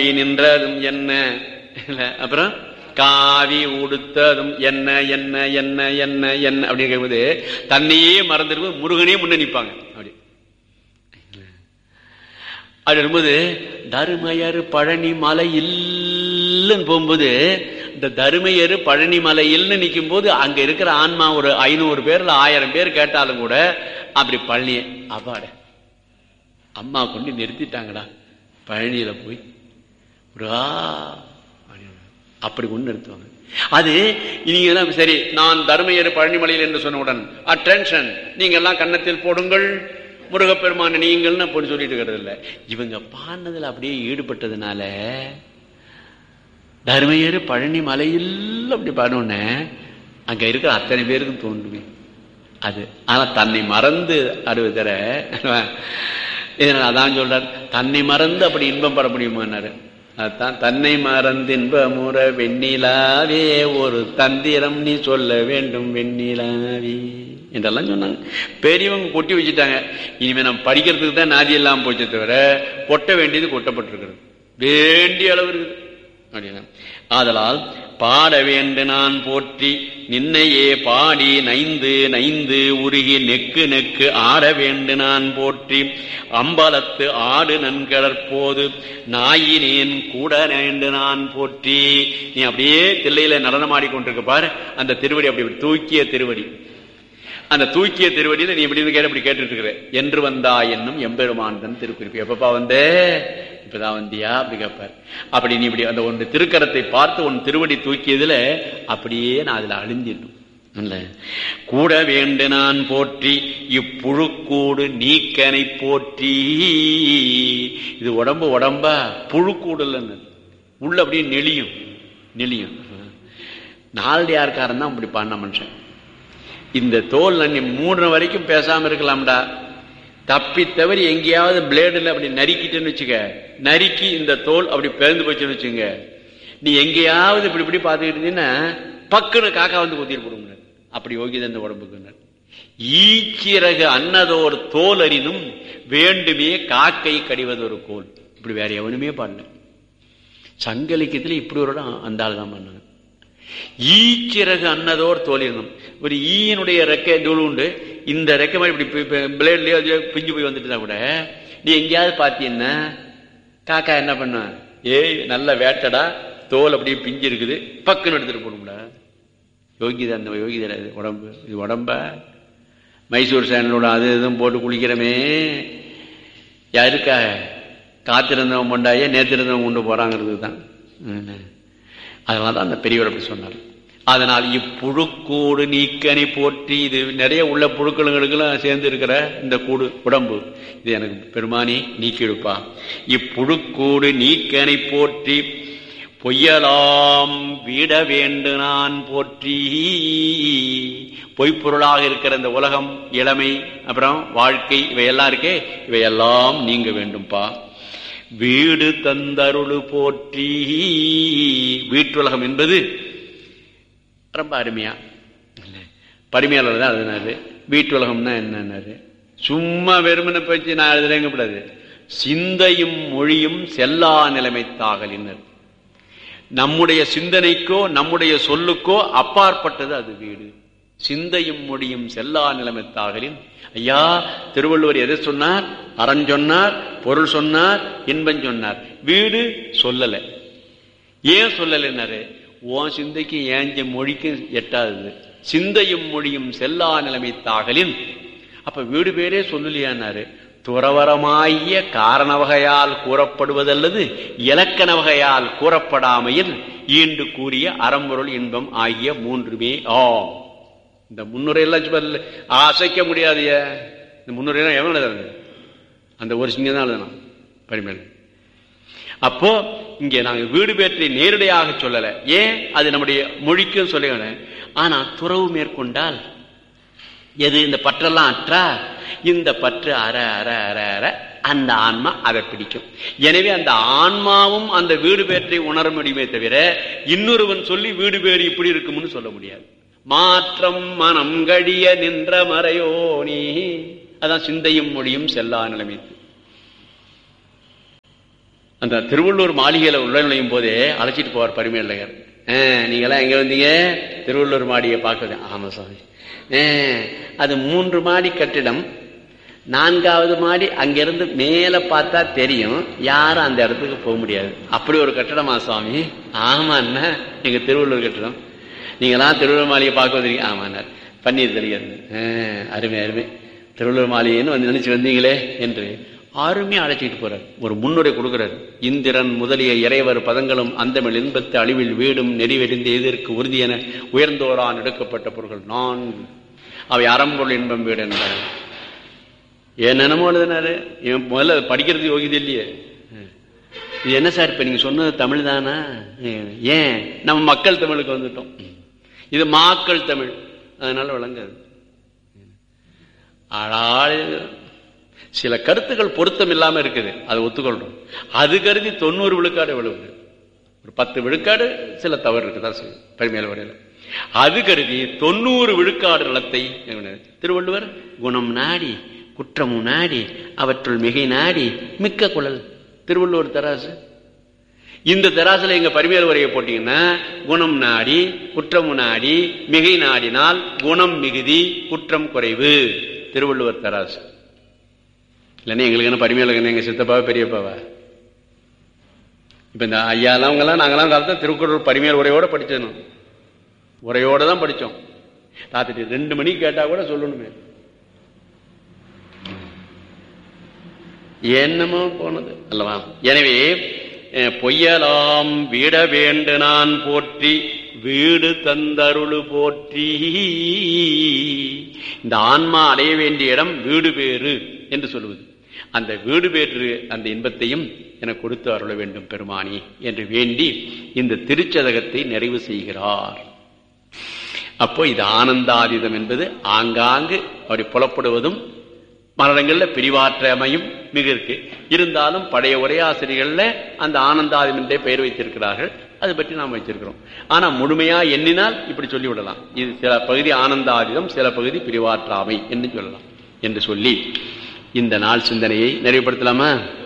நின்றதும் என்ன இல்ல, அப்புறம் காவி உடுத்ததும் என்ன என்ன என்ன என்ன என்ன அப்படின்னு கேட்கும்போது தன்னையே மறந்துடுவோம் முருகனே முன்ன நிற்பாங்க அப்படி அப்படி இருக்கும்போது தருமையர் பழனி மலை இல்லைன்னு போகும்போது இந்த தருமையர் பழனி மலை இல்லைன்னு நிற்கும் போது அங்க இருக்கிற ஆன்மா ஒரு ஐநூறு பேர்ல ஆயிரம் பேர் கேட்டாலும் கூட அப்படி பழனி அப்பாட அம்மா கொண்டு நிறுத்திட்டாங்கடா பழனியில போய் முருகா அப்படின்னு. அப்படி கொண்டு நிறுத்துவாங்க அது நீங்க எல்லாம் சரி நான் தருமையர் பழனிமலையில் என்று சொன்னவுடன் அட்டென்ஷன் நீங்க எல்லாம் கன்னத்தில் போடுங்கள் முருகப்பெருமான நீங்கள்னு அப்படி சொல்லிட்டு இருக்கிறது இல்ல இவங்க பாடினதுல அப்படியே ஈடுபட்டதுனால தருமையர் பழனி மலையில் அப்படி பாடணுன்னே அங்க இருக்கிற அத்தனை பேருக்கும் தோன்றுமே அது ஆனா தன்னை மறந்து அறுவதர இதனால் அதான் சொல்றார் தன்னை மறந்து அப்படி இன்பம் பெற முடியுமான்னாரு அதான் தன்னை மறந்து இன்பமுற வெண்ணிலாவே ஒரு தந்திரம் நீ சொல்ல வேண்டும் வெண்ணிலாவே என்றெல்லாம் சொன்னாங்க பெரியவங்க கொட்டி வச்சுட்டாங்க இனிமே நம்ம படிக்கிறதுக்கு தான் நாதி எல்லாம் போச்சே தவிர கொட்ட வேண்டியது கொட்டப்பட்டிருக்கிறது வேண்டிய அளவு இருக்குது அப்படின்னா ஆதலால் பாட வேண்டு நான் போற்றி நின்னையே பாடி நைந்து நைந்து உருகி நெக்கு நெக்கு ஆட வேண்டு நான் போற்றி அம்பலத்து ஆடு நன்கடற்போது நாயினேன் கூட வேண்டு நான் போற்றி நீ அப்படியே தில்லையில நடனமாடி கொண்டிருக்க பாரு அந்த திருவடி அப்படி அப்படி தூக்கிய திருவடி அந்த தூக்கிய திருவடியில நீ இப்படி கேட்டு இப்படி கேட்டுட்டு இருக்கிற என்று வந்தா என்னும் எம்பெருமான் தன் திருக்குறிப்பு எப்பப்பா வந்தே இப்பதான் வந்தியா அப்படி கேட்பார் அப்படி நீ இப்படி அந்த ஒன்று திருக்கரத்தை பார்த்து உன் திருவடி தூக்கியதுல அப்படியே நான் அதுல அழிஞ்சிடணும் இல்ல கூட வேண்டு நான் போற்றி இப்புழுக்கூடு நீக்கனை போற்றி இது உடம்பு உடம்பா புழுக்கூடு இல்லைன்னு உள்ள அப்படியே நெளியும் நெளியும் நாலடியார்காரன் தான் அப்படி பண்ண மனுஷன் இந்த தோல் நீ மூணு வரைக்கும் பேசாம இருக்கலாம்டா தப்பி தவறி எங்கேயாவது பிளேடுல அப்படி நறுக்கிட்டேன்னு வச்சுக்க நறுக்கி இந்த தோல் அப்படி பிறந்து போச்சுன்னு வச்சுங்க நீ எங்கேயாவது இப்படி இப்படி பார்த்துக்கிட்டு இருந்தீங்கன்னா பக்குன்னு காக்கா வந்து குத்திட்டு போடுங்க அப்படி யோகித இந்த உடம்புக்கு ஈச்சிறகு அன்னதோர் தோல் அறினும் வேண்டுமே காக்கை கடிவது ஒரு கோல் இப்படி வேற எவனுமே பண்ணல சங்கலிக்கத்துல இப்படி ஒரு இடம் அந்த ஆள் தான் பண்ணாங்க ஈச்சிறகு அன்னதோர் தோலிருந்தும் ஒரு ஈயினுடைய ரெக்கை தூள் உண்டு இந்த ரெக்கை மாதிரி இப்படி பிளேட்லயோ அதுலயோ பிஞ்சு போய் வந்துட்டு கூட நீ எங்கேயாவது பார்த்தீங்கன்னா காக்கா என்ன பண்ண ஏய் நல்ல வேட்டடா தோல் அப்படியே பிஞ்சு இருக்குது பக்குன்னு எடுத்துட்டு போகணும்டா யோகிதா அந்த யோகிதா இது உடம்பு இது உடம்ப மைசூர் சேனலோட அது இதுவும் போட்டு குளிக்கிறமே யாருக்காக காத்திருந்தவன் கொண்டாயே நேத்திருந்தவன் கொண்டு போறாங்கிறது தான் அதனால தான் அந்த பெரியவர் அப்படி சொன்னார் அதனால் இப்புழுக்கூடு நீக்கனை போற்றி இது நிறைய உள்ள புழுக்களுங்களுக்கெல்லாம் சேர்ந்து இருக்கிற இந்த கூடு உடம்பு இது எனக்கு பெருமானி நீக்கிடுப்பா இப்புழுக்கூடு நீக்கனை போற்றி பொய்யலாம் விட வேண்டு நான் போற்றி பொய்ப்பொருளாக இருக்கிற இந்த உலகம் இளமை அப்புறம் வாழ்க்கை இவையெல்லாம் இருக்கே இவையெல்லாம் நீங்க வேண்டும்பா வீடு தந்தருளு போற்றி வீட்டுலகம் என்பது ரொம்ப அருமையா பரிமையாளர் தான் எழுதினாரு வீட்டுலகம்னா என்னன்னாரு சும்மா வெறுமனை பேச்சு நான் எழுதுறேங்க கூடாது சிந்தையும் மொழியும் செல்லா நிலைமை தாகலினர் நம்முடைய சிந்தனைக்கோ நம்முடைய சொல்லுக்கோ அப்பாற்பட்டது அது வீடு சிந்தையும் மொழியும் செல்லா நிலைமை தாகலின் ஐயா திருவள்ளுவர் எதை சொன்னார் அறம் சொன்னார் பொருள் சொன்னார் இன்பம் சொன்னார் வீடு சொல்லல ஏன் சொல்லலைன்னாரு உன் சிந்தைக்கு ஏஞ்ச மொழிக்கு எட்டாதது சிந்தையும் மொழியும் செல்லா நிலைமை தாகலின் அப்ப வீடு பேரே சொல்லலையானாரு துறவரமாகிய காரண வகையால் கூறப்படுவதல்லது இலக்கண வகையால் கூறப்படாமையில் ஈண்டு கூறிய அறம்பொருள் இன்பம் ஆகிய மூன்றுமே ஆம் இந்த முன்னுரையெல்லாம் அசைக்க முடியாதைய இந்த முன்னுரையெல்லாம் எவன் எழுதுறது அந்த ஒரு சிங்கம் தான் எழுதணும் பரிமேல் அப்போ இங்கே நாங்க வீடு பேற்றை நேரடியாக சொல்லல ஏன் அது நம்முடைய மொழிக்கும் சொல்ல ஆனா துறவு மேற்கொண்டால் எது இந்த பற்றெல்லாம் அற்றா இந்த பற்று அற அற அற அற அந்த ஆன்மா அதை பிடிக்கும் எனவே அந்த ஆன்மாவும் அந்த வீடு பேற்றை உணர முடியுமே தவிர இன்னொருவன் சொல்லி வீடு பேறு இப்படி இருக்கும்னு சொல்ல முடியாது மாற்றம் மனம் கடிய நின்ற மறையோனி அதான் சிந்தையும் மொழியும் செல்லா நிலைமைத்து அந்த திருவள்ளூர் மாளிகையில உள்ள நுழையும் போதே அழைச்சிட்டு போவார் பரிமையழகர் நீங்களாம் எங்க வந்தீங்க திருவள்ளூர் மாடியை பார்க்கறது ஆமா சுவாமி ஆ, அது மூன்று மாடி கட்டிடம் நான்காவது மாடி அங்கிருந்து மேல பார்த்தா தெரியும் யாரும் அந்த இடத்துக்கு போக முடியாது அப்படி ஒரு கட்டடமா சுவாமி ஆமா அண்ணா எங்க திருவள்ளூர் கட்டடம் நீங்களாம் திருவள்ளூர் மாளிகை பார்க்க வந்தீங்க ஆமாண்ணார் பன்னீர் தெரியாது அருமை அருமை திருவள்ளூர் மாளிகைன்னு வந்து நினைச்சு வந்தீங்களே என்று அருமையா அழைச்சிட்டு போறார் ஒரு முன்னுரை கொடுக்கிறார் இந்திரன் முதலிய இறைவர் பதங்களும் அந்தமிழ் இன்பத்து அழிவில் வீடும் நெறிவெறிந்து எதிர்க்கு உறுதியென உயர்ந்தோரான் எடுக்கப்பட்ட பொருள்கள் நான்கு அவை அறம்பொருள் இன்பம் வீடு என்றார் என்னென்னமோ எழுதினாரு இவன் முதல்ல படிக்கிறது யோகியது இல்லையே இது என்ன சார் இப்ப நீங்க சொன்னது தமிழ் தானா ஏன் நம்ம மக்கள் தமிழுக்கு வந்துட்டோம் இது மாக்கள் தமிழ் அதனால விளங்காது ஆளாள் சில கருத்துக்கள் பொருத்தம் இல்லாம இருக்குது அதை ஒத்துக்கொள்றோம் அது கருதி தொண்ணூறு விழுக்காடு விழுவுது ஒரு பத்து விழுக்காடு சில தவறு இருக்குதான் செய்யும் பெருமையில வரையில அது கருதி தொண்ணூறு விழுக்காடு நலத்தை திருவள்ளுவர் குணம் நாடி குற்றமும் நாடி அவற்றுள் மிகை நாடி மிக்க குழல் திருவள்ளுவர் தராசு இந்த தராசுல எங்க பரிமையல் உரையை போட்டீங்கன்னா குணம் நாடி குற்றமும் நாடி மிகை நாடினால் குணம் மிகுதி குற்றம் குறைவு திருவள்ளுவர் தராசு இல்லைன்னா எங்களுக்கு என்ன பரிமையல் எங்க சித்தப்பாவா பெரியப்பாவா இப்ப இந்த ஐயாலாம் அவங்கெல்லாம் நாங்கெல்லாம் காலத்தில் திருக்குறள் பரிமையல் உரையோட படிச்சணும் உரையோட தான் படிச்சோம் ராத்திரி ரெண்டு மணிக்கு கேட்டா கூட சொல்லணுமே என்னமோ போனது அல்லவா எனவே அஹ், பொய்யலாம் விட வேண்டு நான் போற்றி வீடு தந்தருளு போற்றி இந்த ஆன்மா அடைய வேண்டிய இடம் வீடு பேறு என்று சொல்லுவது அந்த வீடு பேற்று அந்த இன்பத்தையும் எனக்கு கொடுத்து அருள வேண்டும் பெருமானி என்று வேண்டி இந்த திருச்சதகத்தை நிறைவு செய்கிறார் அப்போ இது ஆனந்தாதீதம் என்பது ஆங்காங்கு அப்படி புலப்படுவதும் மரணங்கள்ல பிரிவாற்றமையும் மிக இருக்கு இருந்தாலும் பழைய உரையாசிரியர்கள்ல அந்த ஆனந்தாதம் என்றே பெயர் வைத்திருக்கிறார்கள் அது பற்றி நாம் வச்சிருக்கிறோம் ஆனா முழுமையா எண்ணினால் இப்படி சொல்லிவிடலாம் இது சில பகுதி ஆனந்தாதீதம் சில பகுதி பிரிவாற்றாமை என்று சொல்லலாம் என்று சொல்லி இந்த நாள் சிந்தனையை நிறைவுபடுத்தலாமா